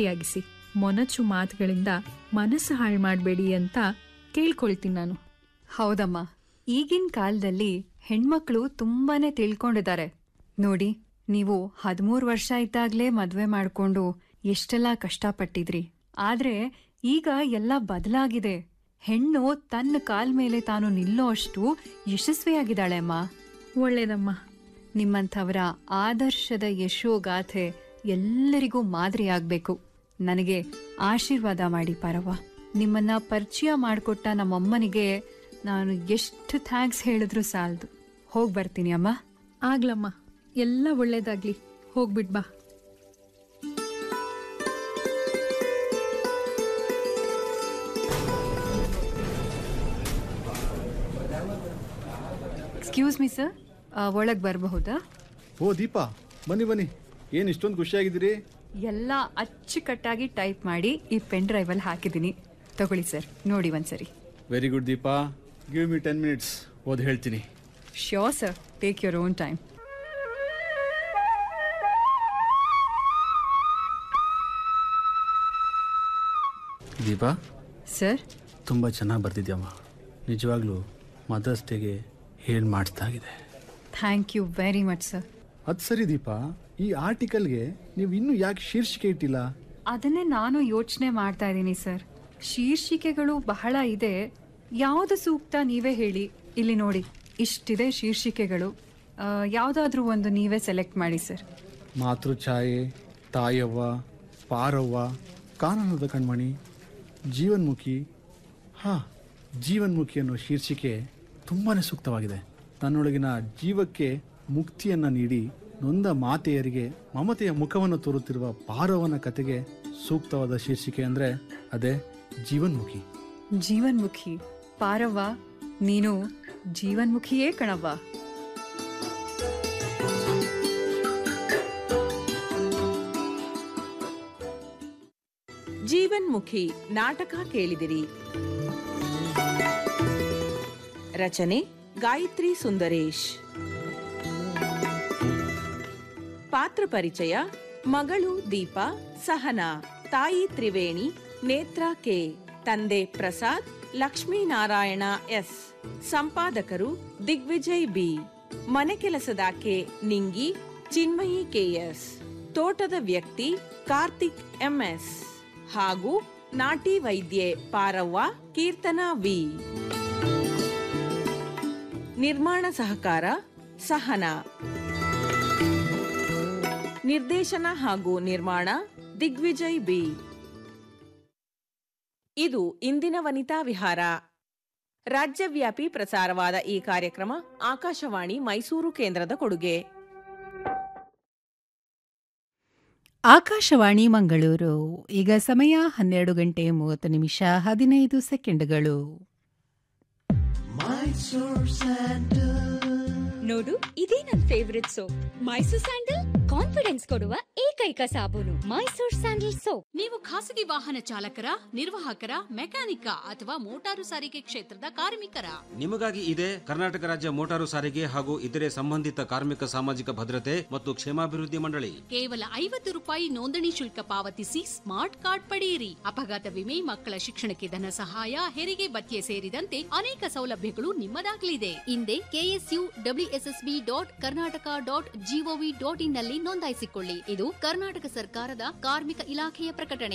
ಗಟ್ಟಿಯಾಗಿಸಿ ಮೊನಚು ಮಾತುಗಳಿಂದ ಮನಸ್ಸು ಹಾಳು ಮಾಡಬೇಡಿ ಅಂತ ಕೇಳ್ಕೊಳ್ತೀನಿ ನಾನು ಹೌದಮ್ಮ ಈಗಿನ ಕಾಲದಲ್ಲಿ ಹೆಣ್ಮಕ್ಳು ತುಂಬಾನೇ ತಿಳ್ಕೊಂಡಿದ್ದಾರೆ ನೋಡಿ ನೀವು ಹದಿಮೂರು ವರ್ಷ ಇದ್ದಾಗ್ಲೇ ಮದ್ವೆ ಮಾಡ್ಕೊಂಡು ಎಷ್ಟೆಲ್ಲ ಕಷ್ಟಪಟ್ಟಿದ್ರಿ ಆದ್ರೆ ಈಗ ಎಲ್ಲ ಬದಲಾಗಿದೆ ಹೆಣ್ಣು ತನ್ನ ಕಾಲ್ ಮೇಲೆ ತಾನು ನಿಲ್ಲೋ ಅಷ್ಟು ಯಶಸ್ವಿಯಾಗಿದ್ದಾಳೆ ಅಮ್ಮ ಒಳ್ಳೇದಮ್ಮ ನಿಮ್ಮಂಥವರ ಆದರ್ಶದ ಯಶೋಗಾಥೆ ಎಲ್ಲರಿಗೂ ಮಾದರಿಯಾಗಬೇಕು ನನಗೆ ಆಶೀರ್ವಾದ ಮಾಡಿ ಪರವ ನಿಮ್ಮನ್ನ ಪರಿಚಯ ಮಾಡಿಕೊಟ್ಟ ನಮ್ಮಮ್ಮನಿಗೆ ನಾನು ಎಷ್ಟು ಥ್ಯಾಂಕ್ಸ್ ಹೇಳಿದ್ರು ಸಾಲದು ಹೋಗಿ ಬರ್ತೀನಿ ಅಮ್ಮ ಆಗ್ಲಮ್ಮ ಎಲ್ಲ ಒಳ್ಳೇದಾಗ್ಲಿ ಹೋಗ್ಬಿಟ್ ಬಾ ಎಕ್ಸ್ಕ್ಯೂಸ್ ಮಿ ಸರ್ ಒಳಗೆ ಬರಬಹುದಾ ಓ ದೀಪಾ ಬನ್ನಿ ಬನ್ನಿ ಏನು ಇಷ್ಟೊಂದು ಖುಷಿಯಾಗಿದ್ದೀರಿ ಎಲ್ಲ ಅಚ್ಚುಕಟ್ಟಾಗಿ ಟೈಪ್ ಮಾಡಿ ಈ ಪೆನ್ ಡ್ರೈವಲ್ಲಿ ಹಾಕಿದ್ದೀನಿ ತಗೊಳ್ಳಿ ಸರ್ ನೋಡಿ ಒಂದ್ಸರಿ very good Deepa give me ten minutes ಓದಿ ಹೇಳ್ತೀನಿ sure sir take your own time Deepa sir ತುಂಬ ಚೆನ್ನಾಗಿ ಬರ್ತಿದ್ಯಮ್ಮ ನಿಜವಾಗ್ಲೂ ಮದರ್ಸ್ ಡೇಗೆ ಏನು ಮಾಡಿಸ್ದಾಗಿದೆ thank you very much sir ಅದು ಸರಿ ದೀಪಾ ಈ ಆರ್ಟಿಕಲ್ಗೆ ನೀವು ಇನ್ನೂ ಯಾಕೆ ಶೀರ್ಷಿಕೆ ಇಟ್ಟಿಲ್ಲ ಅದನ್ನೇ ನಾನು ಯೋಚನೆ ಮಾಡ್ತಾ ಇದ್ದೀನಿ ಸರ್ ಶೀರ್ಷಿಕೆಗಳು ಬಹಳ ಇದೆ ಯಾವುದು ಸೂಕ್ತ ನೀವೇ ಹೇಳಿ ಇಲ್ಲಿ ನೋಡಿ ಇಷ್ಟಿದೆ ಶೀರ್ಷಿಕೆಗಳು ಯಾವುದಾದ್ರೂ ಒಂದು ನೀವೇ ಸೆಲೆಕ್ಟ್ ಮಾಡಿ ಸರ್ ಮಾತೃಛಾಯೆ ತಾಯವ್ವ ಪಾರವ್ವ ಕಾನನದ ಕಣ್ಮಣಿ ಜೀವನ್ಮುಖಿ ಹಾ ಜೀವನ್ಮುಖಿ ಅನ್ನೋ ಶೀರ್ಷಿಕೆ ತುಂಬಾ ಸೂಕ್ತವಾಗಿದೆ ತನ್ನೊಳಗಿನ ಜೀವಕ್ಕೆ ಮುಕ್ತಿಯನ್ನು ನೀಡಿ ನೊಂದ ಮಾತೆಯರಿಗೆ ಮಮತೆಯ ಮುಖವನ್ನು ತೋರುತ್ತಿರುವ ಪಾರವನ ಕತೆಗೆ ಸೂಕ್ತವಾದ ಶೀರ್ಷಿಕೆ ಅಂದರೆ ಅದೇ ಜೀವನ್ಮುಖಿ ಜೀವನ್ಮುಖಿ ಪಾರವ್ವ ನೀನು ಜೀವನ್ಮುಖಿಯೇ ಕಣವ್ವ ಜೀವನ್ಮುಖಿ ನಾಟಕ ಕೇಳಿದಿರಿ ರಚನೆ ಗಾಯತ್ರಿ ಸುಂದರೇಶ್ ಪಾತ್ರ ಪರಿಚಯ ಮಗಳು ದೀಪ ಸಹನಾ ತಾಯಿ ತ್ರಿವೇಣಿ ನೇತ್ರ ಕೆ ತಂದೆ ಪ್ರಸಾದ್ ಲಕ್ಷ್ಮೀನಾರಾಯಣ ಎಸ್ ಸಂಪಾದಕರು ದಿಗ್ವಿಜಯ್ ಬಿ ಮನೆ ಕೆಲಸದಾಕೆ ನಿಂಗಿ ಚಿನ್ಮಯಿ ಕೆಎಸ್ ತೋಟದ ವ್ಯಕ್ತಿ ಕಾರ್ತಿಕ್ ಎಂಎಸ್ ಹಾಗೂ ನಾಟಿ ವೈದ್ಯೆ ಪಾರವ್ವ ಕೀರ್ತನಾ ವಿ ನಿರ್ಮಾಣ ಸಹಕಾರ ಸಹನಾ ನಿರ್ದೇಶನ ಹಾಗೂ ನಿರ್ಮಾಣ ದಿಗ್ವಿಜಯ್ ಬಿ ಇದು ಇಂದಿನ ವನಿತಾ ವಿಹಾರ ರಾಜ್ಯವ್ಯಾಪಿ ಪ್ರಸಾರವಾದ ಈ ಕಾರ್ಯಕ್ರಮ ಆಕಾಶವಾಣಿ ಮೈಸೂರು ಕೇಂದ್ರದ ಕೊಡುಗೆ ಆಕಾಶವಾಣಿ ಮಂಗಳೂರು ಈಗ ಸಮಯ ಹನ್ನೆರಡು ಗಂಟೆ ಮೂವತ್ತು ನಿಮಿಷ ಹದಿನೈದು ಸೆಕೆಂಡ್ಗಳು ನೋಡು ಇದೇ ನನ್ favourite soap Mysore sandal confidence ಕೊಡುವ ಏಕೈಕ ಸಾಬೂನು ಮೈಸೂರ್ ಸ್ಯಾಂಡಲ್ ಸೋಪ್ ನೀವು ಖಾಸಗಿ ವಾಹನ ಚಾಲಕರ ನಿರ್ವಾಹಕರ ಮೆಕ್ಯಾನಿಕ ಅಥವಾ ಮೋಟಾರು ಸಾರಿಗೆ ಕ್ಷೇತ್ರದ ಕಾರ್ಮಿಕರ ನಿಮಗಾಗಿ ಇದೆ ಕರ್ನಾಟಕ ರಾಜ್ಯ ಮೋಟಾರು ಸಾರಿಗೆ ಹಾಗೂ ಇತರೆ ಸಂಬಂಧಿತ ಕಾರ್ಮಿಕ ಸಾಮಾಜಿಕ ಭದ್ರತೆ ಮತ್ತು ಕ್ಷೇಮಾಭಿವೃದ್ಧಿ ಮಂಡಳಿ ಕೇವಲ ಐವತ್ತು ರೂಪಾಯಿ ನೋಂದಣಿ ಶುಲ್ಕ ಪಾವತಿಸಿ ಸ್ಮಾರ್ಟ್ ಕಾರ್ಡ್ ಪಡೆಯಿರಿ ಅಪಘಾತ ವಿಮೆ ಮಕ್ಕಳ ಶಿಕ್ಷಣಕ್ಕೆ ಧನ ಸಹಾಯ ಹೆರಿಗೆ ಭತ್ಯೆ ಸೇರಿದಂತೆ ಅನೇಕ ಸೌಲಭ್ಯಗಳು ನಿಮ್ಮದಾಗಲಿದೆ ಹಿಂದೆ KSU WSSB dot Karnataka dot gov dot in ನಲ್ಲಿ ನೋಂದಾಯಿಸಿಕೊಳ್ಳಿ ಇದು ಕರ್ನಾಟಕ ಸರ್ಕಾರದ ಕಾರ್ಮಿಕ ಇಲಾಖೆಯ ಪ್ರಕಟಣೆ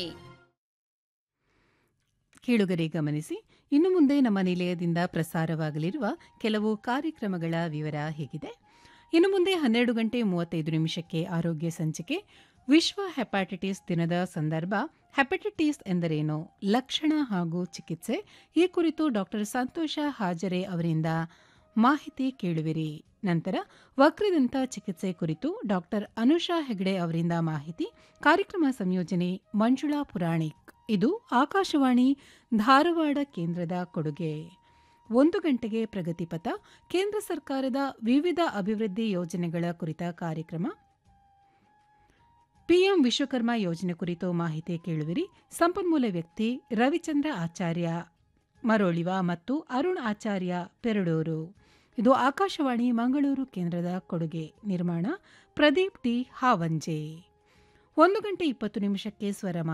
ಕೇಳುಗರೆ ಗಮನಿಸಿ ಇನ್ನು ಮುಂದೆ ನಮ್ಮ ನಿಲಯದಿಂದ ಪ್ರಸಾರವಾಗಲಿರುವ ಕೆಲವು ಕಾರ್ಯಕ್ರಮಗಳ ವಿವರ ಹೀಗಿದೆ ಇನ್ನು ಮುಂದೆ ಹನ್ನೆರಡು ಗಂಟೆ ಮೂವತ್ತೈದು ನಿಮಿಷಕ್ಕೆ ಆರೋಗ್ಯ ಸಂಚಿಕೆ ವಿಶ್ವ ಹೆಪಾಟೈಟಿಸ್ ದಿನದ ಸಂದರ್ಭ ಹೆಪಟೈಟಿಸ್ ಎಂದರೇನು ಲಕ್ಷಣ ಹಾಗೂ ಚಿಕಿತ್ಸೆ ಈ ಕುರಿತು ಡಾಕ್ಟರ್ ಸಂತೋಷ ಹಾಜರೆ ಅವರಿಂದ ಮಾಹಿತಿ ಕೇಳುವಿರಿ ನಂತರ ವಕ್ರದಂತ ಚಿಕಿತ್ಸೆ ಕುರಿತು ಡಾಕ್ಟರ್ ಅನುಷಾ ಹೆಗಡೆ ಅವರಿಂದ ಮಾಹಿತಿ ಕಾರ್ಯಕ್ರಮ ಸಂಯೋಜನೆ ಮಂಜುಳಾ ಪುರಾಣಿಕ್ ಇದು ಆಕಾಶವಾಣಿ ಧಾರವಾಡ ಕೇಂದ್ರದ ಕೊಡುಗೆ ಒಂದು ಗಂಟೆಗೆ ಪ್ರಗತಿಪಥ ಕೇಂದ್ರ ಸರ್ಕಾರದ ವಿವಿಧ ಅಭಿವೃದ್ಧಿ ಯೋಜನೆಗಳ ಕುರಿತ ಕಾರ್ಯಕ್ರಮ ಪಿಎಂ ವಿಶ್ವಕರ್ಮ ಯೋಜನೆ ಕುರಿತು ಮಾಹಿತಿ ಕೇಳುವಿರಿ ಸಂಪನ್ಮೂಲ ವ್ಯಕ್ತಿ ರವಿಚಂದ್ರ ಆಚಾರ್ಯ ಮರೋಳಿವ ಮತ್ತು ಅರುಣ್ ಆಚಾರ್ಯ ಪೆರಡೂರು ಇದು ಆಕಾಶವಾಣಿ ಮಂಗಳೂರು ಕೇಂದ್ರದ ಕೊಡುಗೆ ನಿರ್ಮಾಣ ಪ್ರದೀಪ್ ಟಿ ಹಾವಂಜೆ ಒಂದು ಗಂಟೆ ಇಪ್ಪತ್ತು ನಿಮಿಷಕ್ಕೆ ಸ್ವರ